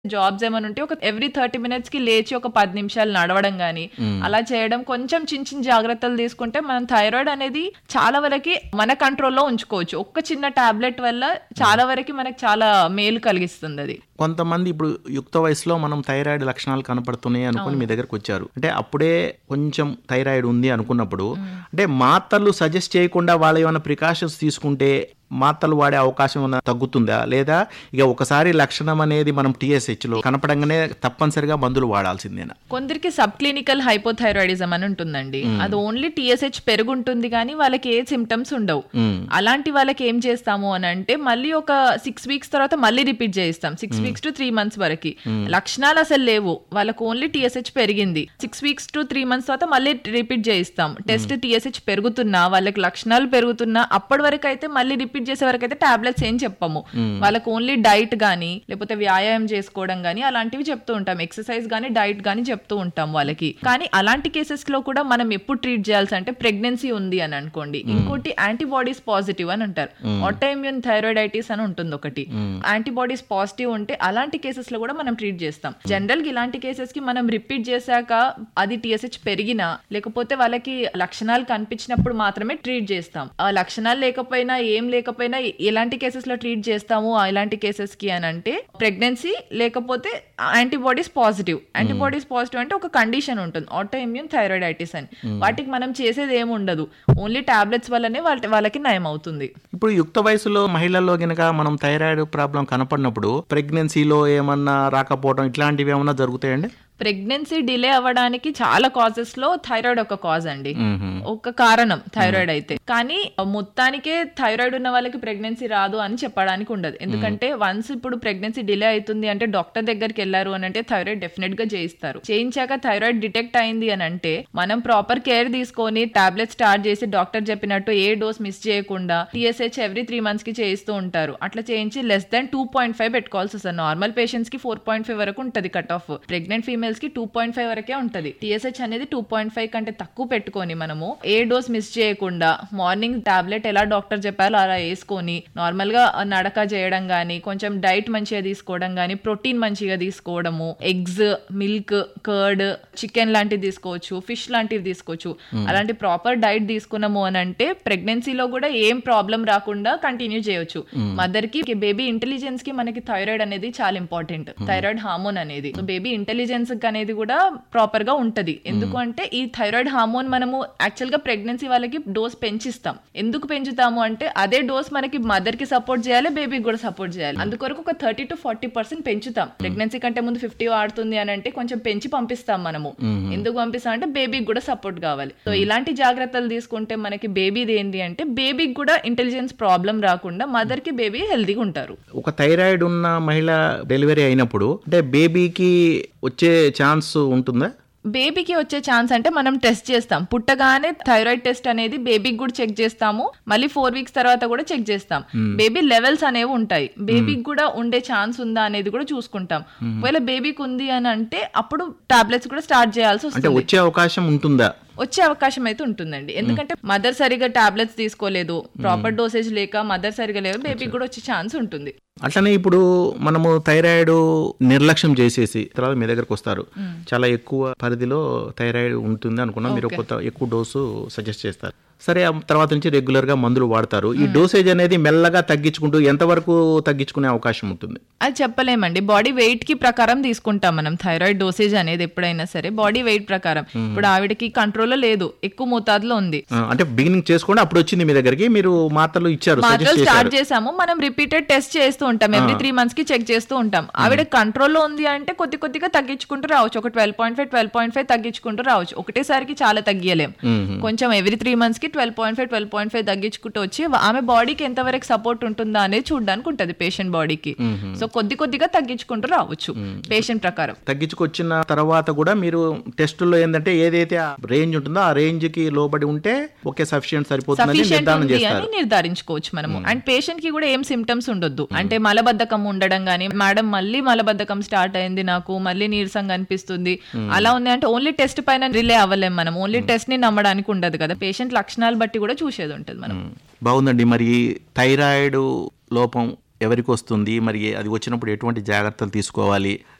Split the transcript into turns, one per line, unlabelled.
jobs ఏమైనా ఉంటే ఒక ఎవ్రీ థర్టీ మినిట్స్ కి లేచి ఒక పది నిమిషాలు నడవడం గానీ అలా చేయడం కొంచెం చిన్న చిన్న జాగ్రత్తలు తీసుకుంటే మనం థైరాయిడ్ అనేది చాలా వరకు మన కంట్రోల్లో ఉంచుకోవచ్చు ఒక్క చిన్న టాబ్లెట్ వల్ల చాలా వరకు మనకి చాలా మేలు కలిగిస్తుంది అది
కొంతమంది ఇప్పుడు యుక్త వయసులో మనం థైరాయిడ్ లక్షణాలు కనపడుతున్నాయి అనుకుని మీ దగ్గరకు వచ్చారు అంటే అప్పుడే కొంచెం థైరాయిడ్ ఉంది అనుకున్నప్పుడు అంటే మాత్రలు సజెస్ట్ చేయకుండా వాళ్ళు ఏమైనా ప్రికాషన్స్ తీసుకుంటే మాత్రలు వాడే అవకాశం ఏమైనా తగ్గుతుందా లేదా ఇక ఒకసారి లక్షణం అనేది మనం TSH లో కనపడంగానే తప్పనిసరిగా మందులు వాడాల్సిందేనా
కొందరికి సబ్ క్లినికల్ హైపోథైరాయిడిజం అని ఉంటుందండి అది ఓన్లీ టీఎస్హెచ్ పెరుగుంటుంది కానీ వాళ్ళకి ఏ సిమ్టమ్స్ ఉండవు అలాంటి వాళ్ళకి ఏం చేస్తాము అని అంటే మళ్ళీ ఒక సిక్స్ వీక్స్ తర్వాత మళ్ళీ రిపీట్ చేయిస్తాం six weeks to three months వరకు లక్షణాలు అసలు లేవు వాళ్ళకు ఓన్లీ టీఎస్హెచ్ పెరిగింది six weeks to three months తర్వాత మళ్ళీ రిపీట్ చేయిస్తాం టెస్ట్ టీఎస్హెచ్ పెరుగుతున్నా వాళ్ళకి లక్షణాలు పెరుగుతున్నా అప్పటి వరకు అయితే మళ్ళీ రిపీట్ చేసే వరకు అయితే టాబ్లెట్స్ ఏం చెప్పము వాళ్ళకు ఓన్లీ డైట్ గానీ లేకపోతే వ్యాయామం చేసుకోవడం గానీ అలాంటివి చెప్తూ ఉంటాం ఎక్సర్సైజ్ గానీ డైట్ గానీ చెప్తూ ఉంటాం వాళ్ళకి కానీ అలాంటి కేసెస్ లో కూడా మనం ఎప్పుడు ట్రీట్ చేయాల్సి అంటే ప్రెగ్నెన్సీ ఉంది అని అనుకోండి ఇంకోటి యాంటీబాడీస్ పాజిటివ్ అని అంటారు ఆటోఇమ్యూన్ థైరాయిడైటిస్ అని ఉంటుంది ఒకటి యాంటీబాడీస్ పాజిటివ్ ఉంటే అలాంటి కేసెస్ లో కూడా మనం ట్రీట్ చేస్తాం జనరల్ గా ఇలాంటి కేసెస్ కి మనం రిపీట్ చేశాక అది టీఎస్హెచ్ పెరిగినా లేకపోతే వాళ్ళకి లక్షణాలు కనిపించినప్పుడు మాత్రమే ట్రీట్ చేస్తాం ఆ లక్షణాలు లేకపోయినా ఏం లేకపోయినా ఎలాంటి కేసెస్ లో ట్రీట్ చేస్తాము ఆ ఇలాంటి కేసెస్ కి అని అంటే ప్రెగ్నెన్సీ లేకపోతే యాంటీబాడీస్ పాజిటివ్ యాంటీబాడీస్ పాజిటివ్ అంటే ఒక కండిషన్ ఉంటుంది ఆటో ఇమ్యూన్ థైరాయిడైటిస్ అని వాటికి మనం చేసేది ఏమి ఉండదు ఓన్లీ టాబ్లెట్స్ వల్లనే వాళ్ళ వాళ్ళకి నయం అవుతుంది
ఇప్పుడు యుక్త వయసులో మహిళల్లో గనక మనం థైరాయిడ్ ప్రాబ్లం కనపడినప్పుడు ప్రెగ్నెన్సీలో ఏమన్నా రాకపోవడం ఇట్లాంటివి ఏమన్నా జరుగుతాయండి
ప్రెగ్నెన్సీ డిలే అవ్వడానికి చాలా కాజెస్ లో థైరాయిడ్ ఒక కాజ్ అండి ఒక కారణం థైరాయిడ్ అయితే కానీ మొత్తానికే థైరాయిడ్ ఉన్న వాళ్ళకి ప్రెగ్నెన్సీ రాదు అని చెప్పడానికి ఉండదు ఎందుకంటే వన్స్ ఇప్పుడు ప్రెగ్నెన్సీ డిలే అవుతుంది అంటే డాక్టర్ దగ్గరికి వెళ్ళారు అని అంటే థైరాయిడ్ డెఫినెట్ గా చేయిస్తారు చేయించాక థైరాయిడ్ డిటెక్ట్ అయింది అని అంటే మనం ప్రాపర్ కేర్ తీసుకొని టాబ్లెట్ స్టార్ట్ చేసి డాక్టర్ చెప్పినట్టు ఏ డోస్ మిస్ చేయకుండా టీఎస్హెచ్ ఎవ్రీ త్రీ మంత్స్ కి చేయిస్తూ ఉంటారు అట్లా చేయించి less than two point five పెట్టుకోవాల్సి వస్తుంది నార్మల్ పేషెంట్స్ కి ఫోర్ పాయింట్ ఫైవ్ వరకు ఉంటుంది కట్ ఆఫ్ ప్రెగ్నెంట్ ఫీమేల్స్ కి టూ పాయింట్ ఫైవ్ వరకే ఉంటది టీఎస్హెచ్ అనేది టూ పాయింట్ ఫైవ్ కంటే తక్కువ పెట్టుకొని మనము ఏ డోస్ మిస్ చేయకుండా మార్నింగ్ టాబ్లెట్ ఎలా డాక్టర్ చెప్పారో అలా వేసుకొని నార్మల్ గా నడక చేయడం గానీ కొంచెం డైట్ మంచిగా తీసుకోవడం గానీ ప్రోటీన్ మంచిగా తీసుకోవడము ఎగ్స్ మిల్క్ కర్డ్ చికెన్ లాంటివి తీసుకోవచ్చు ఫిష్ లాంటివి తీసుకోవచ్చు అలాంటి ప్రాపర్ డైట్ తీసుకున్నాము అని అంటే ప్రెగ్నెన్సీలో కూడా ఏం ప్రాబ్లం రాకుండా కంటిన్యూ చేయొచ్చు మదర్ కి బేబీ ఇంటెలిజెన్స్ కి మనకి థైరాయిడ్ అనేది చాలా ఇంపార్టెంట్ థైరాయిడ్ హార్మోన్ అనేది బేబీ ఇంటెలిజెన్స్ అనేది కూడా ప్రాపర్ గా ఉంటది ఎందుకు అంటే ఈ థైరాయిడ్ హార్మోన్ మనము యాక్చువల్ గా ప్రెగ్నెన్సీ వాళ్ళకి డోస్ పెంచిస్తాం ఎందుకు పెంచుతాము అంటే అదే డోస్ మనకి మదర్ కి సపోర్ట్ చేయాలి బేబీకి కూడా సపోర్ట్ చేయాలి అందుకొరకు ఒక థర్టీ టు ఫార్టీ పర్సెంట్ పెంచుతాం ప్రెగ్నెన్సీ కంటే ముందు ఫిఫ్టీ వాడుతుంది అని అంటే కొంచెం పెంచి పంపిస్తాం మనము ఎందుకు పంపిస్తాం అంటే బేబీకి కూడా సపోర్ట్ కావాలి సో ఇలాంటి జాగ్రత్తలు తీసుకుంటే మనకి బేబీది ఏంటి అంటే బేబీకి కూడా ఇంటెలిజెన్స్ ప్రాబ్లం రాకుండా మదర్ కి బేబీ హెల్తీగా ఉంటారు
ఒక థైరాయిడ్ ఉన్న మహిళ డెలివరీ అయినప్పుడు అంటే బేబీకి వచ్చే ఛాన్స్ ఉంటుందా
బేబీకి వచ్చే ఛాన్స్ అంటే మనం టెస్ట్ చేస్తాం పుట్టగానే థైరాయిడ్ టెస్ట్ అనేది బేబీకి కూడా చెక్ చేస్తాము మళ్ళీ ఫోర్ వీక్స్ తర్వాత కూడా చెక్ చేస్తాం బేబీ లెవెల్స్ అనేవి ఉంటాయి బేబీకి కూడా ఉండే ఛాన్స్ ఉందా అనేది కూడా చూసుకుంటాం ఒకవేళ బేబీకి ఉంది అని అంటే అప్పుడు టాబ్లెట్స్ కూడా స్టార్ట్ చేయాల్సి
అంటే
వస్తుంది
వచ్చే అవకాశం ఉంటుందా
వచ్చే అవకాశం అయితే ఉంటుందండి ఎందుకంటే మదర్ సరిగా టాబ్లెట్స్ తీసుకోలేదు ప్రాపర్ డోసేజ్ లేక మదర్ సరిగా లేదు బేబీకి కూడా వచ్చే ఛాన్స్ ఉంటుంది
అట్లనే ఇప్పుడు మనము థైరాయిడ్ నిర్లక్ష్యం చేసేసి తర్వాత మీ దగ్గరకు వస్తారు చాలా ఎక్కువ పరిధిలో థైరాయిడ్ ఉంటుంది అనుకున్నాం మీరు కొత్త ఎక్కువ డోసు సజెస్ట్ చేస్తారు సరే ఆ తర్వాత నుంచి రెగ్యులర్ గా మందులు వాడతారు ఈ డోసేజ్ అనేది మెల్లగా తగ్గించుకుంటూ ఎంతవరకు తగ్గించుకునే అవకాశం ఉంటుంది
అది చెప్పలేమండి బాడీ వెయిట్ కి ప్రకారం తీసుకుంటాం మనం థైరాయిడ్ డోసేజ్ అనేది ఎప్పుడైనా సరే బాడీ వెయిట్ ప్రకారం ఇప్పుడు ఆవిడకి కంట్రోల్లో లేదు ఎక్కువ మోతాదులో ఉంది
ఆ, అంటే బిగినింగ్ చేసుకోండి అప్పుడు వచ్చింది మీ దగ్గరికి మీరు మాత్రలు ఇచ్చారు
మాత్రలు
సజెస్ట్
స్టార్ట్
చేశారు
చేసాము మనం రిపీటెడ్ టెస్ట్ చేస్తూ ఉంటాం ఎవ్రీ త్రీ మంత్స్ కి చెక్ చేస్తూ ఉంటాం ఆవిడ కంట్రోల్లో ఉంది అంటే కొద్ది కొద్దిగా తగ్గించుకుంటూ రావచ్చు ఒక twelve point five twelve point five తగ్గించుకుంటూ రావచ్చు ఒకటేసారికి చాలా తగ్గియలేం కొంచెం ఎవ్రీ త్రీ మంత్స్ కి twelve point five twelve point five తగ్గించుకుంటూ వచ్చి ఆమె బాడీకి ఎంతవరకు సపోర్ట్ ఉంటుందా అనేది చూడడానికి ఉంటది పేషెంట్ బాడీకి సో కొద్ది కొద్దిగా తగ్గించుకుంటూ రావచ్చు పేషెంట్ ప్రకారం
తగ్గించుకొచ్చిన తర్వాత కూడా మీరు టెస్టుల్లో ఏంటంటే ఏదైతే రేంజ్ ఉంటుందో ఆ రేంజ్ కి లోబడి ఉంటే ఓకే సఫిషియెంట్ సరిపోతుందని
సఫిషియెంట్
నిర్ధారణ
ఉంది
చేస్తారు
అని నిర్ధారించుకోవచ్చు మనము అండ్ పేషెంట్ కి కూడా ఏం సిమ్టమ్స్ ఉండొద్దు అంటే మలబద్ధకం ఉండడం గానీ మేడం మళ్ళీ మలబద్ధకం స్టార్ట్ అయింది నాకు మళ్ళీ నీరసంగా అనిపిస్తుంది అలా ఉంది అంటే ఓన్లీ టెస్ట్ పైన రిలే అవ్వలేం మనం ఓన్లీ టెస్ట్ ని నమ్మడానికి ఉండదు కదా పేషెంట్ లక్షణాలు బట్టి కూడా చూసేది ఉంటుంది మనం
బాగుందండి మరి థైరాయిడ్ లోపం ఎవరికి వస్తుంది మరి అది వచ్చినప్పుడు ఎటువంటి జాగ్రత్తలు తీసుకోవాలి